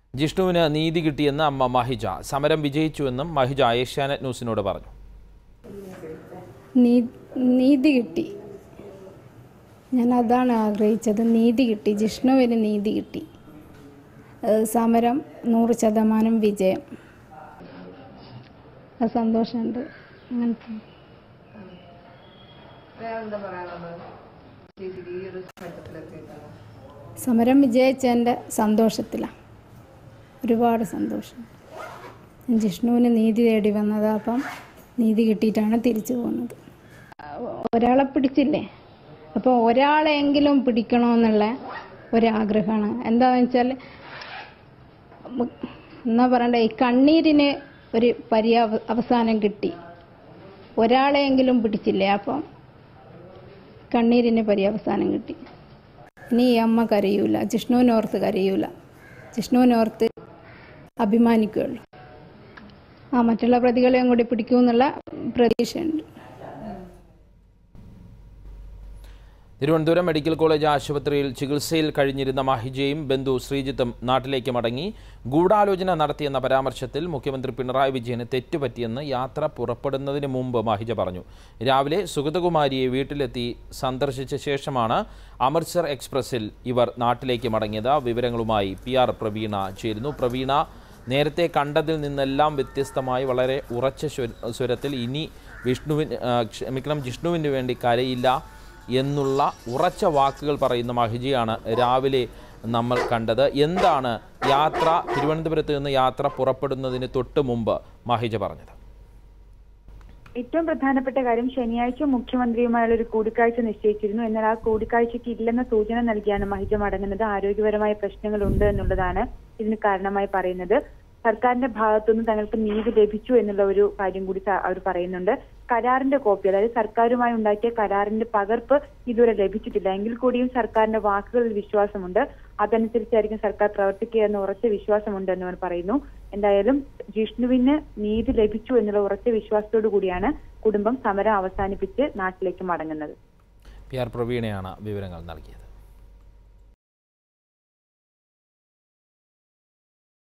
ജിഷ്ണുവിന് നീതി കിട്ടിയെന്ന് അമ്മ മഹിജ സമരം വിജയിച്ചുവെന്നും മഹിജ ഏഷ്യാനെറ്റ് ന്യൂസിനോട് പറഞ്ഞു നീ- നീതി കിട്ടി ഞാൻ അതാണ് ആഗ്രഹിച്ചത് നീതി കിട്ടി ജിഷ്ണുവിന് നീതി കിട്ടി ഏഹ് സമരം നൂറ് ശതമാനം വിജയം അത് സന്തോഷമുണ്ട് അങ്ങനത്തെ സമരം വിജയിച്ചതിൻ്റെ സന്തോഷത്തിലാണ് ഒരുപാട് സന്തോഷം ജിഷ്ണുവിന് നീതി തേടി വന്നത് അപ്പം നീതി കിട്ടിയിട്ടാണ് തിരിച്ചു പോകുന്നത് ഒരാളെ പിടിച്ചില്ലേ അപ്പോൾ ഒരാളെങ്കിലും പിടിക്കണമെന്നുള്ള ഒരാഗ്രഹമാണ് എന്താണെന്ന് വെച്ചാൽ മ- എന്നാ പറയണ്ടേ ഈ കണ്ണീരിന് ഒരു പര്യാവ അവസാനം കിട്ടി ഒരാളെയെങ്കിലും പിടിച്ചില്ലേ അപ്പം കണ്ണീരിന് പര്യവസാനം കിട്ടി ഇനി ഈ അമ്മ കരയൂല ജിഷ്ണുവിനോർത്ത് കരയൂല ജിഷ്ണുവിനോർത്ത് അഭിമാനിക്കുകയുള്ളൂ ആ മറ്റുള്ള പ്രതികളെയും കൂടി പിടിക്കുമെന്നുള്ള പ്രതീക്ഷയുണ്ട് തിരുവനന്തപുരം മെഡിക്കൽ കോളേജ് ആശുപത്രിയിൽ ചികിത്സയിൽ കഴിഞ്ഞിരുന്ന മാഹിജയും ബന്ധു ശ്രീജിത്തും നാട്ടിലേക്ക് മടങ്ങി ഗൂഢാലോചന നടത്തിയെന്ന പരാമർശത്തിൽ മുഖ്യമന്ത്രി പിണറായി വിജയന് തെറ്റുപറ്റിയെന്ന് യാത്ര പുറപ്പെടുന്നതിന് മുമ്പ് മാഹിജ പറഞ്ഞു രാവിലെ സുഗതകുമാരിയെ വീട്ടിലെത്തി സന്ദർശിച്ച ശേഷമാണ് അമൃത്സർ എക്സ്പ്രസിൽ ഇവർ നാട്ടിലേക്ക് മടങ്ങിയത് വിവരങ്ങളുമായി പി ആർ പ്രവീണ ചേരുന്നു പ്രവീണ നേരത്തെ കണ്ടതിൽ നിന്നെല്ലാം വ്യത്യസ്തമായി വളരെ ഉറച്ച സ്വര- സ്വരത്തിൽ ഇനി വിഷ്ണുവിന് ആ, ക്ഷമിക്കണം ജിഷ്ണുവിന് വേണ്ടി കരയില്ല എന്നുള്ള ഉറച്ച വാക്കുകൾ പറയുന്ന മഹിജിയാണ് രാവിലെ നമ്മൾ കണ്ടത് എന്താണ് യാത്ര തിരുവനന്തപുരത്ത് നിന്ന് യാത്ര പുറപ്പെടുന്നതിന് തൊട്ട് മുമ്പ് മഹിജ പറഞ്ഞത് ഏറ്റവും പ്രധാനപ്പെട്ട കാര്യം ശനിയാഴ്ച മുഖ്യമന്ത്രിയുമായുള്ള ഒരു കൂടിക്കാഴ്ച നിശ്ചയിച്ചിരുന്നു എന്നാൽ ആ കൂടിക്കാഴ്ചയ്ക്ക് ഇല്ലെന്ന സൂചന നൽകിയാണ് മഹിജ മടങ്ങുന്നത് ആരോഗ്യപരമായ പ്രശ്നങ്ങളുണ്ട് എന്നുള്ളതാണ് ഇതിന് കാരണമായി പറയുന്നത് സർക്കാരിന്റെ ഭാഗത്തുനിന്ന് തങ്ങൾക്ക് നീതി ലഭിച്ചു എന്നുള്ള ഒരു കാര്യം കൂടി സ- അവർ പറയുന്നുണ്ട് കരാറിന്റെ കോപ്പി അതായത് സർക്കാരുമായി ഉണ്ടാക്കിയ കരാറിന്റെ പകർപ്പ് ഇതുവരെ ലഭിച്ചിട്ടില്ല എങ്കിൽ കൂടിയും സർക്കാരിന്റെ വാക്കുകളിൽ വിശ്വാസമുണ്ട് അതനുസരിച്ചായിരിക്കും സർക്കാർ പ്രവർത്തിക്കുക എന്ന ഉറച്ച വിശ്വാസമുണ്ട് എന്ന് അവർ പറയുന്നു എന്തായാലും ജിഷ്ണുവിന് നീതി ലഭിച്ചു എന്നുള്ള ഉറച്ച വിശ്വാസത്തോടു കൂടിയാണ് കുടുംബം സമരം അവസാനിപ്പിച്ച് നാട്ടിലേക്ക് മടങ്ങുന്നത് പി ആർ പ്രവീണയാണ് വിവരങ്ങൾ നൽകിയത്